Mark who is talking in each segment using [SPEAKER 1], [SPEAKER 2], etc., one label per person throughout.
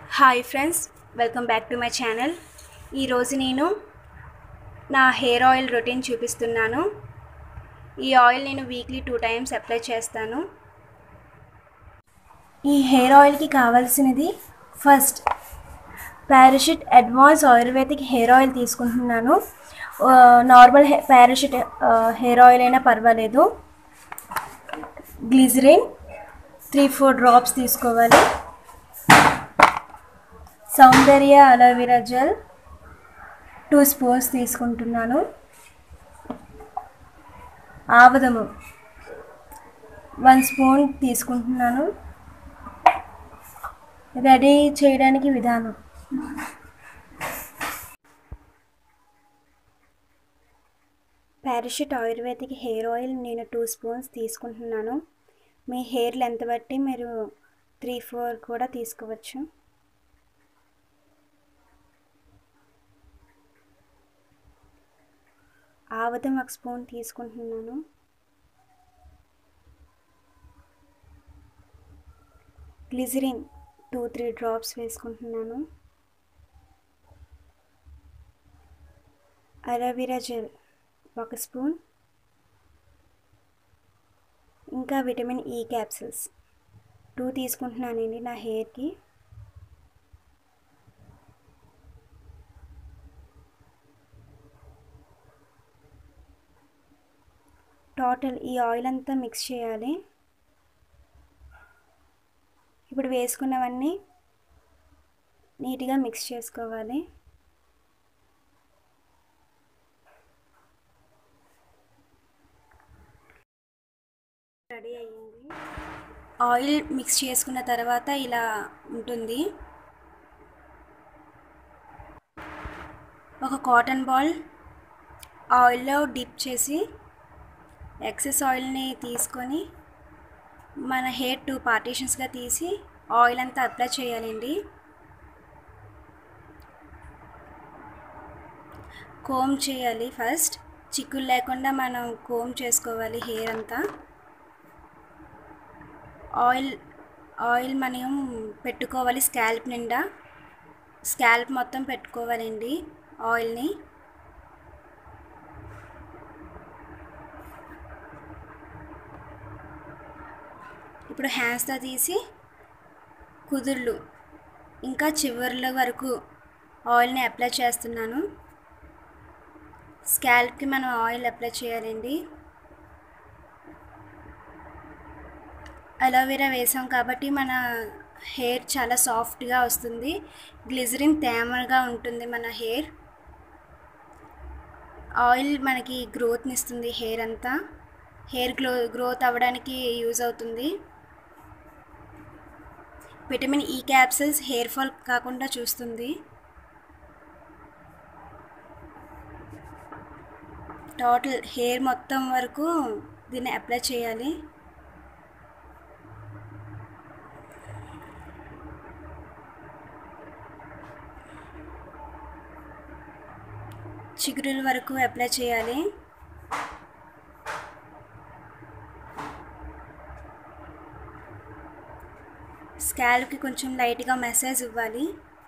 [SPEAKER 1] hi friends welcome back to my channel ఈరోజు నేను నా హెయిర్ ఆయిల్ రొటీన్ చూపిస్తున్నాను ఈ ఆయిల్ నేను వీక్లీ టూ టైమ్స్ అప్లై చేస్తాను ఈ హెయిర్ ఆయిల్కి కావాల్సినది first Parachute advance ayurvedic hair oil తీసుకుంటున్నాను ఆ, నార్మల్ హె పారాషూట్ ఆ, హెయిర్ ఆయిల్ అయినా పర్వాలేదు గ్లిజరిన్ త్రీ ఫోర్ డ్రాప్స్ తీసుకోవాలి Saundarya aloe vera gel two spoons తీసుకుంటున్నాను ఆవదము వన్ స్పూన్ తీసుకుంటున్నాను రెడీ చేయడానికి విధానం పారాషూట్ ఆయుర్వేదిక్ హెయిర్ ఆయిల్ నేను టూ స్పూన్స్ తీసుకుంటున్నాను మీ హెయిర్ లెంత్ బట్టి మీరు త్రీ ఫోర్ కూడా తీసుకోవచ్చు ఆవదం ఒక స్పూన్ తీసుకుంటున్నాను గ్లిజరిన్ టూ త్రీ డ్రాప్స్ వేసుకుంటున్నాను అలోవెరా జెల్ ఒక స్పూన్ ఇంకా విటమిన్ ఈ క్యాప్సిల్స్ టూ తీసుకుంటున్నానండి నా హెయిర్కి టోటల్ ఈ ఆయిల్ అంతా మిక్స్ చేయాలి ఇప్పుడు వేసుకున్నవన్నీ నీట్గా మిక్స్ చేసుకోవాలి రెడీ అయ్యింది ఆయిల్ మిక్స్ చేసుకున్న తర్వాత ఇలా ఉంటుంది ఒక కాటన్ బాల్ ఆయిల్లో డిప్ చేసి ఎక్సెస్ ఆయిల్ని తీసుకొని మన హెయిర్ టూ పార్టీషన్స్గా తీసి ఆయిల్ అంతా అప్లై చేయాలండి కోమ్ చేయాలి ఫస్ట్ చిక్కులు లేకుండా మనం కోమ్ చేసుకోవాలి హెయిర్ అంతా ఆయిల్ ఆయిల్ మనం పెట్టుకోవాలి స్కాల్ప్ నిండా స్కాల్ప్ మొత్తం పెట్టుకోవాలండి ఆయిల్ని ఇప్పుడు హ్యాండ్స్తో తీసి కుదుర్లు ఇంకా చివర్ల వరకు ఆయిల్ని అప్లై చేస్తున్నాను స్కాల్ప్కి మనం ఆయిల్ అప్లై చేయాలండి అలోవెరా వేసాం కాబట్టి మన హెయిర్ చాలా సాఫ్ట్గా వస్తుంది గ్లిజరిన్ తేమగా ఉంటుంది మన హెయిర్ ఆయిల్ మనకి గ్రోత్ని ఇస్తుంది హెయిర్ అంతా హెయిర్ గ్లో గ్రోత్ అవ్వడానికి యూజ్ అవుతుంది vitamin E capsules hair fall కాకుండా చూస్తుంది టోటల్ హెయిర్ మొత్తం వరకు దీన్ని అప్లై చేయాలి చిగురుల వరకు అప్లై చేయాలి స్కాల్ప్కి కొంచెం లైట్గా మెసేజ్ ఇవ్వాలి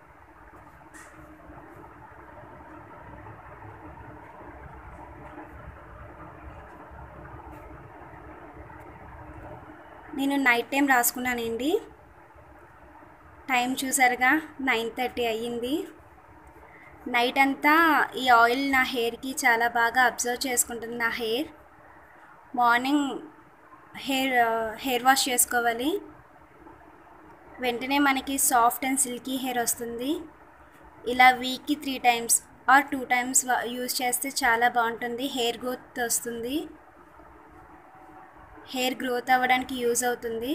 [SPEAKER 1] నేను నైట్ టైం రాసుకున్నానండి టైం చూసారుగా నైన్ థర్టీ అయ్యింది నైట్ అంతా ఈ ఆయిల్ నా హెయిర్కి చాలా బాగా అబ్జర్వ్ చేసుకుంటుంది నా hair morning hair hair wash చేసుకోవాలి వెంటనే మనకి సాఫ్ట్ అండ్ సిల్కీ హెయిర్ వస్తుంది ఇలా వీక్కి three times or two times use చేస్తే చాలా బాగుంటుంది హెయిర్ గ్రోత్ వస్తుంది హెయిర్ గ్రోత్ అవ్వడానికి యూజ్ అవుతుంది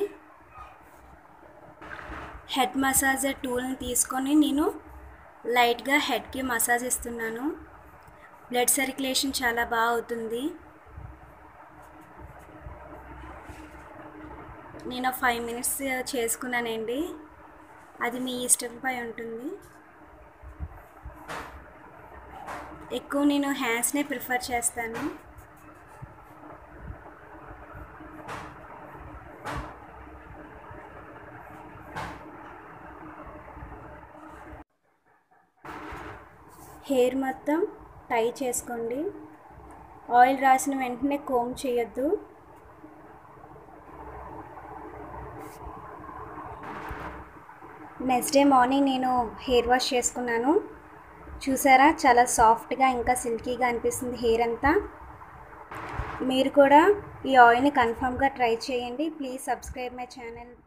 [SPEAKER 1] హెడ్ మసాజర్ టూల్ని తీసుకొని నేను లైట్గా హెడ్కి మసాజ్ ఇస్తున్నాను బ్లడ్ సర్క్యులేషన్ చాలా బాగా అవుతుంది నేను ఫైవ్ మినిట్స్ చేసుకున్నానండి అది మీ ఇష్టంపై ఉంటుంది ఎక్కువ నేను హ్యాండ్స్నే ప్రిఫర్ చేస్తాను హెయిర్ మొత్తం టై చేసుకోండి ఆయిల్ రాసిన వెంటనే కోమ్ చేయొద్దు నెక్స్ట్ డే మార్నింగ్ నేను హెయిర్ వాష్ చేసుకున్నాను చూసారా చాలా సాఫ్ట్గా ఇంకా సిల్కీగా అనిపిస్తుంది హెయిర్ అంతా మీరు కూడా ఈ ఆయిల్ని కన్ఫామ్గా ట్రై చేయండి ప్లీజ్ సబ్స్క్రైబ్ మై ఛానల్